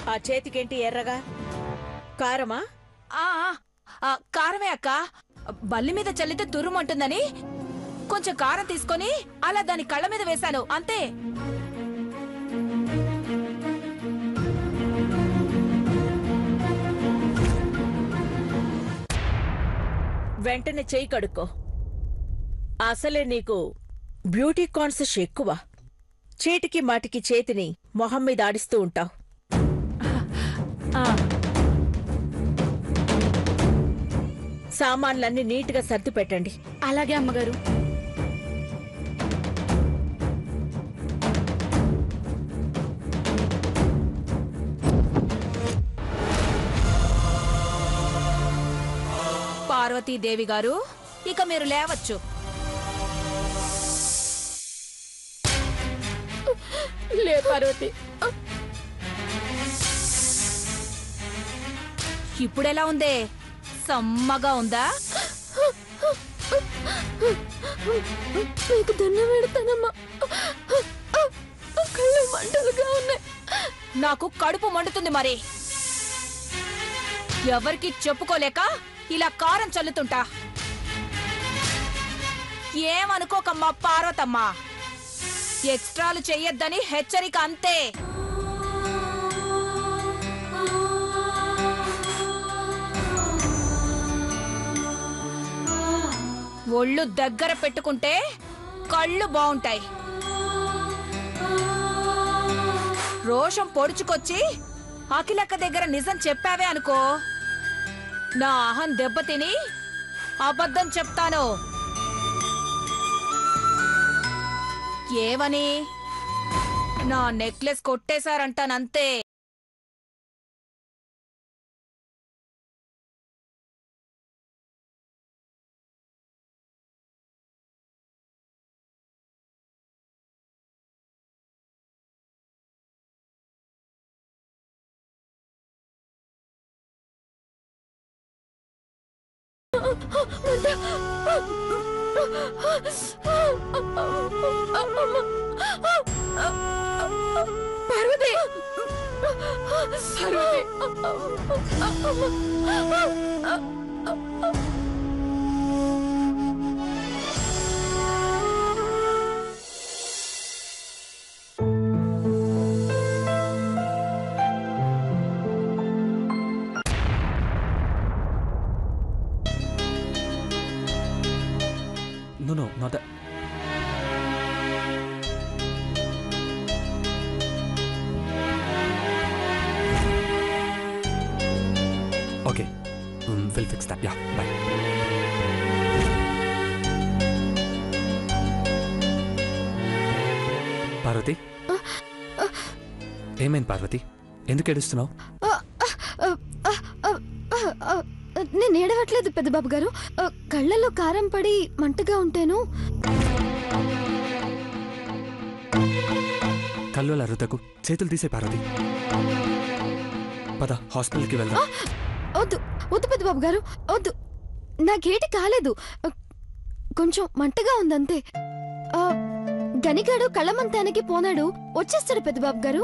ఆ చేతికేంటి ఎర్రగా కారమా ఆ ఆ, ఆ, కారమే అక్క బల్లి మీద చల్లితే తురుమంటుందని కొంచెం కారం తీసుకొని అలా దాని కళ్ళ మీద వేశాను అంతే వెంటనే చెయ్యి కడుక్కో అసలే నీకు బ్యూటీ కాన్సెస్ ఎక్కువ చీటికి మాటికి చేతిని మొహం మీద ఆడిస్తూ ఉంటావు ఆ, సామాన్లన్నీ నీట్గా సర్ది పెట్టండి అలాగే అమ్మగారు పార్వతీదేవి గారు ఇక మీరు లేవచ్చు లే పార్వతి ఇప్పుడెలా ఉందే సమ్మగా ఉందా నీకు దండం పెడతానమ్మా కళ్ళు మంటలుగా ఉన్నాయి నాకు కడుపు మండుతుంది మరి ఎవరికి చెప్పుకోలేక ఇలా కారం చల్లుతుంటా ఏమనుకోకమ్మా పార్వతమ్మా ఎక్స్ట్రాలు చెయ్యొద్దని హెచ్చరిక అంతే ఒళ్ళు దగ్గర పెట్టుకుంటే కళ్ళు బావుంటాయి రోషం పొడుచుకొచ్చి అఖిలక్క దగ్గర నిజం చెప్పావే అనుకో నా అహం దెబ్బతిని అబద్ధం చెప్తాను ఏమని నా నెక్లెస్ కొట్టేశారంటానంతే Parvati No, no, not that. Okay, um, we'll fix that. Yeah, bye. Parvati ఏమైంది పార్వతి ఎందుకు ఏడుస్తున్నావు నేను ఏడవట్లేదు పెద్దబాబు గారు ఆ, కళ్ళల్లో కారం పడి మంటగా ఉంటేను కళ్ళు అలా రుద్దకు చేతులు తీసే పార్వతి పద హాస్పిటల్కి వెళ్దాం వద్దు వద్దు పెద్దబాబు గారు వద్దు నాకేటి కాలేదు ఆ, కొంచెం మంటగా ఉందంతే ఆ, గనిగాడు కళ్ళమంతానికి పోనాడు వచ్చేస్తాడు పెద్దబాబు గారు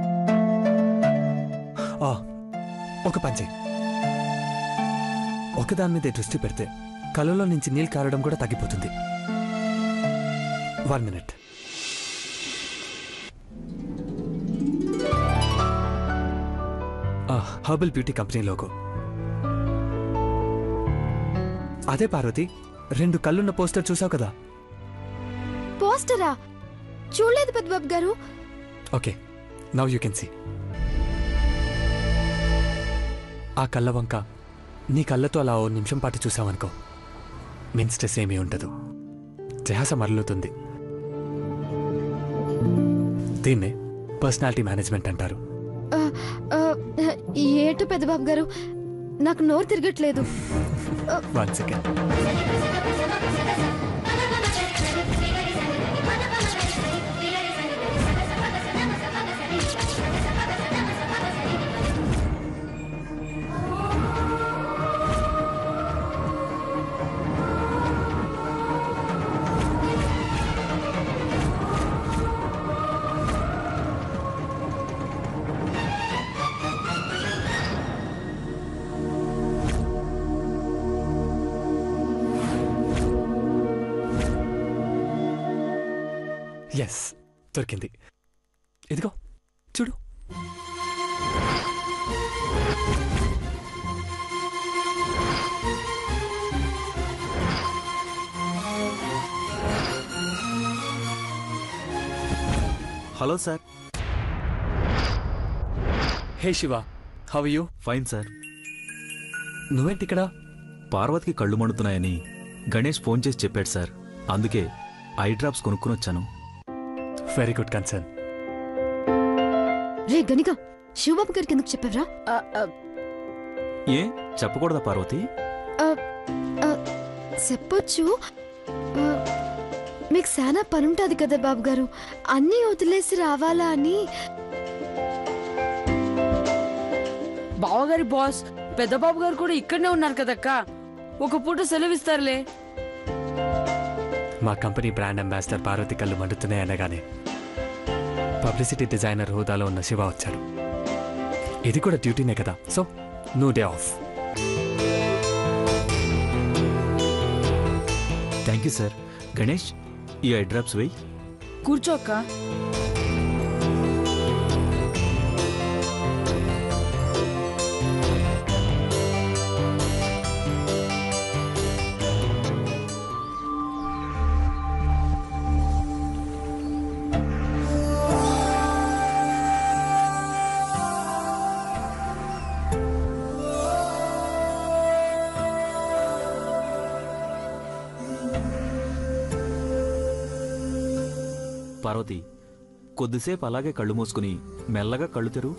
ఆ, ఒక పని చేయి ఒకదాని మీదే దృష్టి పెడితే కళ్ళలో నుంచి నీళ్ళు కారడం కూడా తగ్గిపోతుంది one minute herbal beauty company logo అదే పార్వతి రెండు కళ్ళున్న పోస్టర్ చూసావు కదా పోస్టరా చూడలేదు Peddababu garu okay now you can see ఆ కళ్ళ వంక నీ కళ్ళతో అలా ఓ నిమిషం పాటు చూసావనుకో మెయిన్ స్ట్రెస్ ఏమీ ఉండదు ధ్యాస మరలుతుంది దీన్నే పర్సనాలిటీ మేనేజ్మెంట్ అంటారు ఆ, ఆ, ఏటు పెద్దబాబు గారు నాకు నోరు తిరగట్లేదు వన్ సెకండ్ ఎస్ దొరికింది ఇదిగో చూడు hello sir hey Shiva how you fine sir నువ్వేంటి ఇక్కడ పార్వతికి కళ్ళు మండుతున్నాయని గణేష్ ఫోన్ చేసి చెప్పాడు సార్ అందుకే ఐ డ్రాప్స్ కొనుక్కుని వచ్చాను వెరీ గుడ్ కన్సర్న్ రే గనిగా శివబాబు గారికి ఎందుకు చెప్పావరా ఆ, ఆ, ఏ చెప్పకూడదా పార్వతి చెప్పొచ్చు ఆ, మీకు చాలా పనుంటుంది కదా బాబు గారు అన్నీ వదిలేసి రావాలా అని బావగారి బాస్ పెద్ద బాబు గారు కూడా ఇక్కడనే ఉన్నారు కదక్క ఒక పూట సెలవిస్తారులే మా కంపెనీ బ్రాండ్ అంబాసిడర్ పార్వతి కళ్ళు మండుతున్నాయి అనగానే పబ్లిసిటీ డిజైనర్ హోదాలో ఉన్న శివ వచ్చాడు ఇది కూడా డ్యూటీనే కదా so no day off thank you sir Ganesh ఈ ఐ డ్రాప్స్ వెయ్యి కూర్చో అక్క పార్వతి కొద్దిసేపు అలాగే కళ్ళు మూసుకుని మెల్లగా కళ్ళు తెరు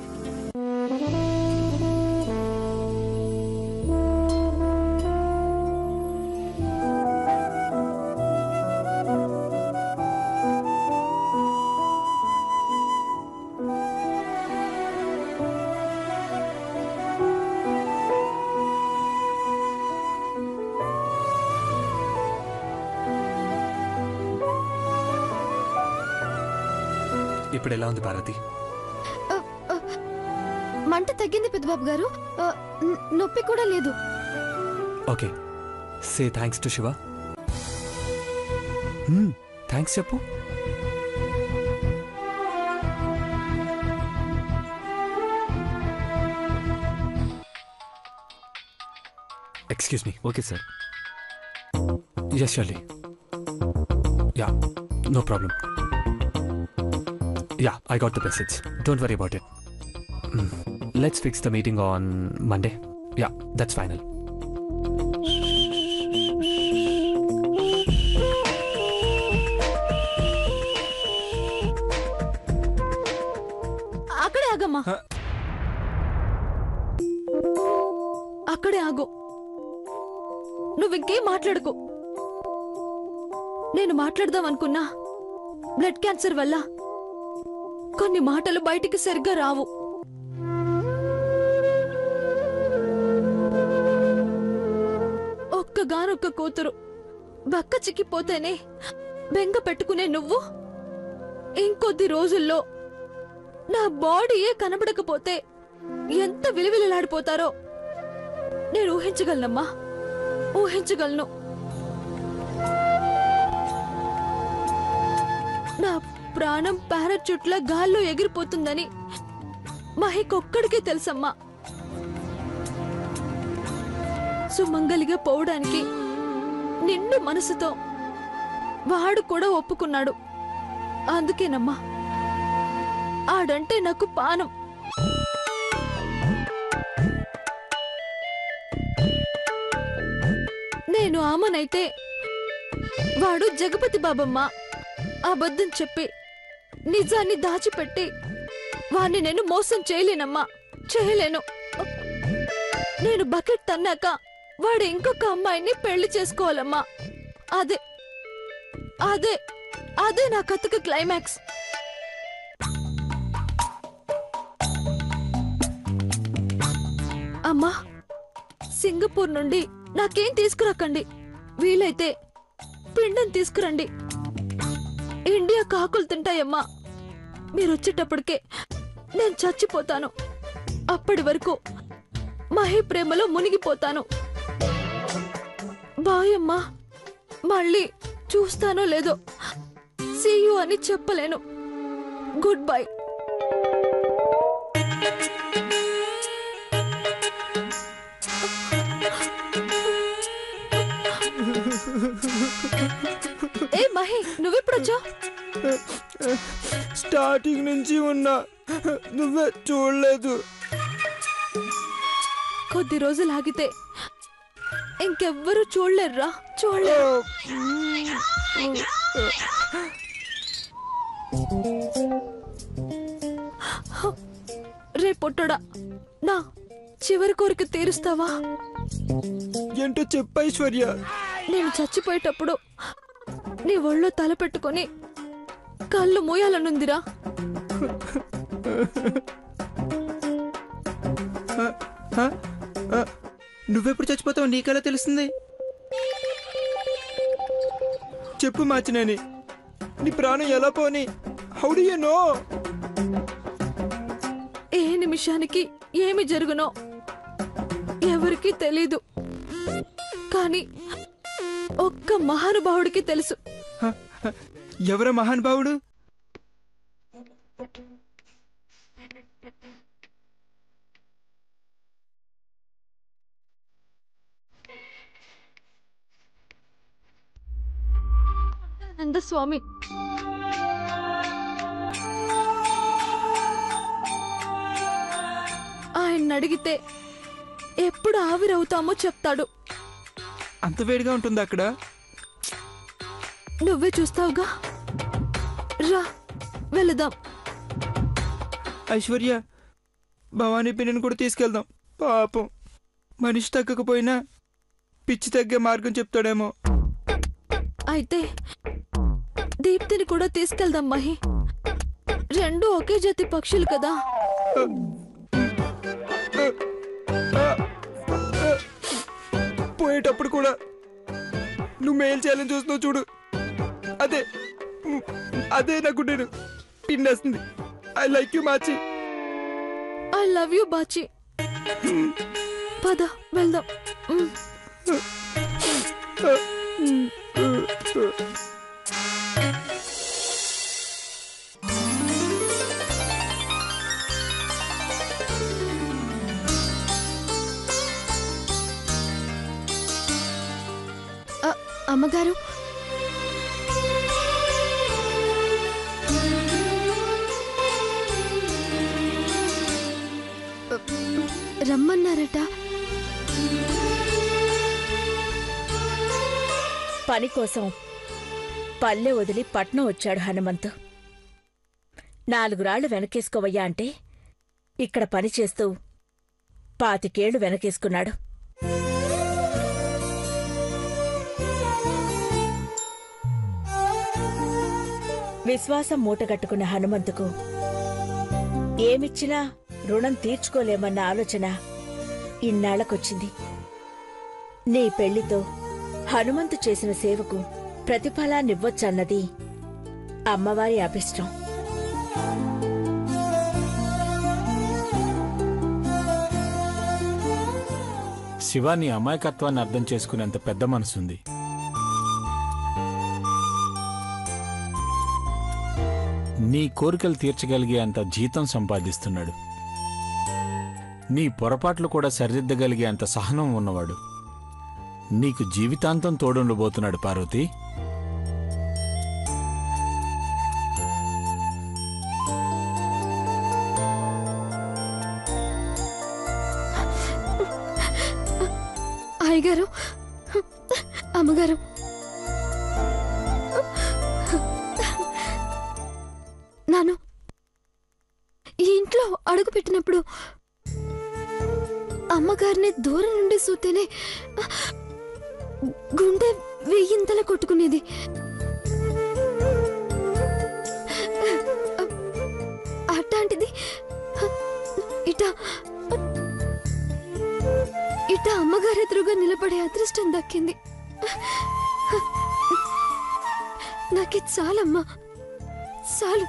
ఇప్పుడు ఎలా ఉంది పార్వతి ఆ, ఆ, మంట తగ్గింది పెద్దబాబు గారు ఆ, న- నొప్పి కూడా లేదు okay say thanks to Shiva thanks చెప్పు excuse me okay sir yes surely yeah no problem yeah I got the message don't worry about it let's fix the meeting on Monday yeah that's final అక్కడే ఆగమ్మా హ. అక్కడే ఆగు నువ్వింకేం మాట్లాడుకో నేను మాట్లాడదాం అనుకున్నా బ్లడ్ క్యాన్సర్ వల్ల కొన్ని మాటలు బయటికి సరిగ్గా రావు ఒక్కగానొక్క కూతురు బక్క చిక్కిపోతేనే బెంగ పెట్టుకునే నువ్వు ఇంకొద్ది రోజుల్లో నా బాడీయే కనబడకపోతే ఎంత విలువిలలాడిపోతారో నేను ఊహించగలనమ్మా ఊహించగలను నా ప్రాణం పారాచూట్ల గాల్లో ఎగిరిపోతుందని మహికొక్కడికే తెలుసమ్మా సుమంగలిగా పోవడానికి నిండు మనసుతో వాడు కూడా ఒప్పుకున్నాడు అందుకేనమ్మా ఆడంటే నాకు పానం నేను ఆమనైతే వాడు జగపతి బాబమ్మ అబద్ధం చెప్పి నిజాన్ని దాచిపెట్టి వాణ్ణి నేను మోసం చేయలేనమ్మా చేయలేను నేను బకెట్ తన్నాక వాడు ఇంకొక అమ్మాయిని పెళ్లి చేసుకోవాలమ్మా అదే అదే అదే నా కథకు క్లైమాక్స్ అమ్మా సింగపూర్ నుండి నాకేం తీసుకురాకండి వీలైతే పిండం తీసుకురండి ఇండియా కాకులు తింటాయమ్మా మీరు వచ్చేటప్పటికే నేను చచ్చిపోతాను అప్పటి వరకు మహి ప్రేమలో మునిగిపోతాను బాయ్ అమ్మా మళ్ళీ చూస్తానో లేదో సీ యూ అని చెప్పలేను గుడ్ బై ఏ మహి నువ్వెప్పుడొచ్చావు స్టార్టింగ్ నుంచి ఉన్నా నువ్వే చూడలేదు కొద్ది రోజులు ఆగితే ఇంకెవ్వరూ చూడలేరురా చూడలేరు రే పొట్టడా నా చివరి కోరిక తీరుస్తావా ఏంటో చెప్పు ఐశ్వర్య నేను చచ్చిపోయేటప్పుడు నీ ఒళ్ళో తల పెట్టుకొని కళ్ళు మూయాలనుందిరా హ? ఆ, నువ్వెప్పుడు చచ్చిపోతావు నీకెలా తెలుస్తుంది చెప్పు మార్చినేని నీ ప్రాణం ఎలా పోని హౌ డు యు నో ఏ నిమిషానికి ఏమి జరుగునో ఎవరికీ తెలీదు కానీ ఒక్క మహానుభావుడికి తెలుసు ఎవర మహానుభావుడు నంద స్వామి ఆయన అడిగితే ఎప్పుడు ఆవిరవుతామో చెప్తాడు అంత వేడిగా ఉంటుంది అక్కడ నువ్వే చూస్తావుగా రా వెళదాం ఐశ్వర్య భవానీ పిన్నిని కూడా తీసుకెళ్దాం పాపం మనిషి తగ్గకపోయినా పిచ్చి తగ్గే మార్గం చెప్తాడేమో అయితే దీప్తిని కూడా తీసుకెళ్దాం మహి రెండు ఒకే జాతి పక్షులు కదా పోయేటప్పుడు కూడా నువ్వు మేలు చేయాలని చూస్తున్నావు చూడు అదే ఉమ్, అదే నాకు నేను పిన్నేస్తుంది ఐ లైక్ యూ మాచి ఐ లవ్ యూ బాచి పద వెళ్దాం ఉమ్. అ, అమ్మగారు రమ్మన్నారట పని కోసం పల్లె వదిలి పట్నం వచ్చాడు హనుమంతు నాలుగు రాళ్లు వెనకేసుకోవయ్యా అంటే ఇక్కడ పని చేస్తూ పాతికేళ్లు వెనకేసుకున్నాడు విశ్వాసం మూటగట్టుకున్న హనుమంతుకు ఏమిచ్చినా రుణం తీర్చుకోలేమన్న ఆలోచన ఇన్నాళ్లకొచ్చింది నీ పెళ్లితో హనుమంతు చేసిన సేవకు ప్రతిఫలాన్నివ్వొచ్చన్నది అమ్మవారి అభిష్టం శివ నీ అమాయకత్వాన్ని అర్థం చేసుకునేంత పెద్ద మనసుంది నీ కోరికలు తీర్చగలిగే అంత జీతం సంపాదిస్తున్నాడు నీ పొరపాట్లు కూడా సరిదిద్దగలిగే అంత సహనం ఉన్నవాడు నీకు జీవితాంతం తోడుండబోతున్నాడు పార్వతి అయ్యగారు అమ్మగారు నాను ఈ ఇంట్లో అడుగు పెట్టినప్పుడు అమ్మగారిని దూరం నుండి చూస్తేనే గుండె వెయ్యింతల కొట్టుకునేది అట్లాంటిది ఇట ఇట అమ్మగారి ఎదురుగా నిలబడే అదృష్టం దక్కింది నాకు చాలమ్మా చాలు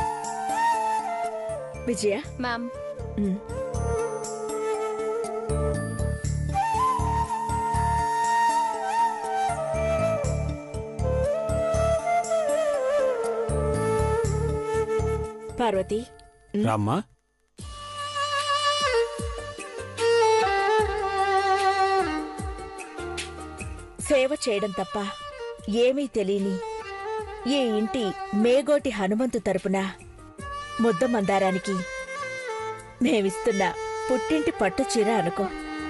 విజయ మ్యామ్ ఉమ్. పార్వతి రామ్మా సేవ చేయడం తప్ప ఏమీ తెలియని ఈ ఇంటి మేగోటి హనుమంతు తరపున ముద్ద మందారానికి మేమిస్తున్న పుట్టింటి పట్టు చీర అనుకో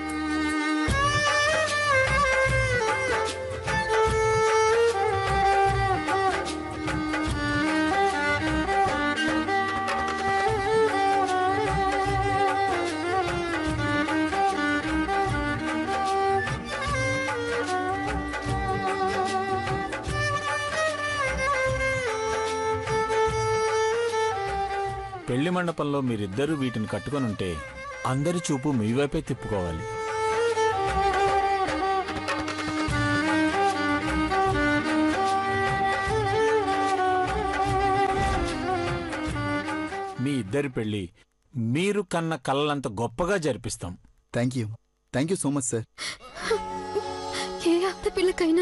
పెళ్లి మండపంలో మీరిద్దరూ వీటిని కట్టుకొని ఉంటే అందరి చూపు మీ వైపే తిప్పుకోవాలి మీ ఇద్దరి పెళ్లి మీరు కన్న కళ్ళంత గొప్పగా జరిపిస్తాం thank you thank you so much sir ఏ ఆడపిల్లకైనా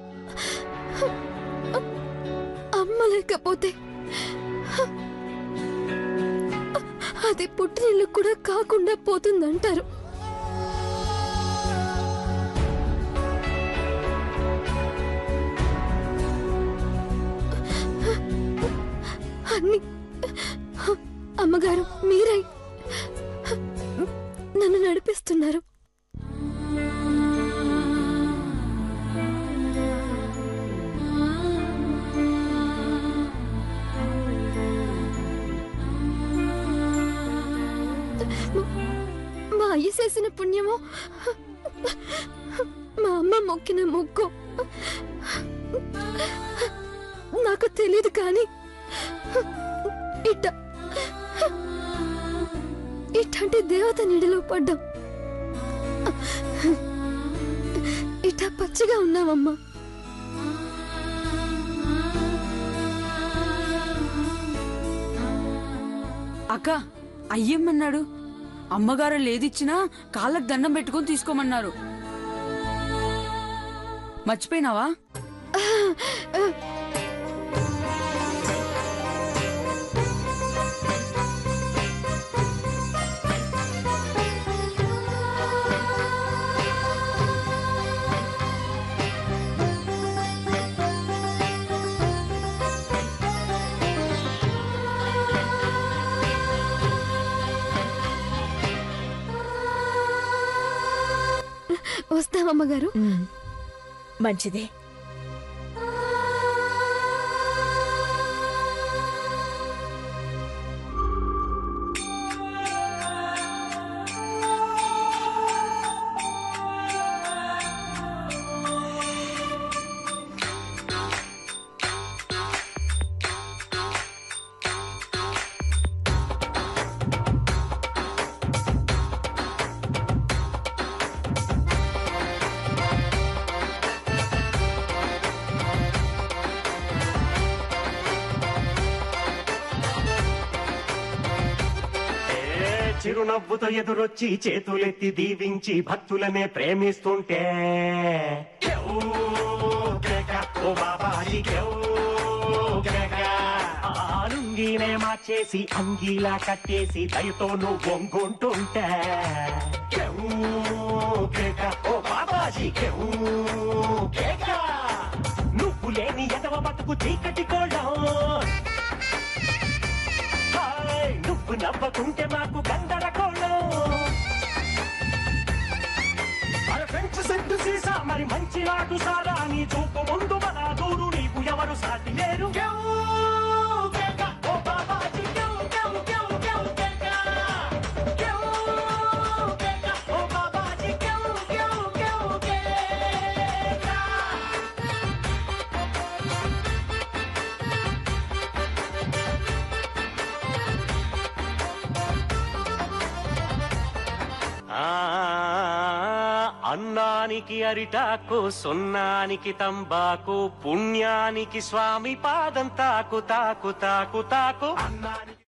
అమ్మ లేకపోతే అది పుట్టినిల్లు కూడా కాకుండా పోతుందంటారు అన్ని అమ్మగారు మీరై నన్ను నడిపిస్తున్నారు మా అయ్య చేసిన పుణ్యమో మా అమ్మ మొక్కిన మొక్కు నాకు తెలియదు కానీ ఇట్ట ఇట్లాంటి దేవత నీడలో పడ్డాం ఇట్ట పచ్చిగా ఉన్నామమ్మా అక్క అయ్యమ్మన్నాడు అమ్మగారు లేదిచ్చినా కాళ్ళకు దండం పెట్టుకొని తీసుకోమన్నారు మర్చిపోయినావా వస్తామమ్మగారు మంచిది ఏ చిరునవ్వుతో ఎదురొచ్చి చేతులెత్తి దీవించి భక్తులనే ప్రేమిస్తుంటే కేవ్ కేక, ఓ బాబాజీ కేవ్ కేక. ఆ లుంగీనే మార్చేసి అంగీలా కట్టేసి దయతో నువ్వు వంగుంటుంటే కేవ్ కేక, ఓ బాబాజీ కేవ్ కేక. నువ్వు లేని ఎదవ బతుకు చీకటి కోళ్ళం హాయ్ నువ్వు నవ్వకుంటే మాకు గందరగోళం అరే ఫ్రెంచ్ సెంటు సీసా మరి మంచి నాటు సారా నీ చూపు ముందు మన దూరు నీకు ఎవరు సాటి లేరు కేవ్ కేక, ఓ బాబాజీ కేవ్ కేవ్ కేవ్ కేవ్ కేక. కేవ్ కేక, ఓ బాబాజీ కేవ్ కేవ్ కేవ్ కేక. ఆ అన్నానికి అరిటాకు సున్నానికి తంబాకు పుణ్యానికి స్వామి పాదం తాకు తాకు తాకు తాకు అన్నానికి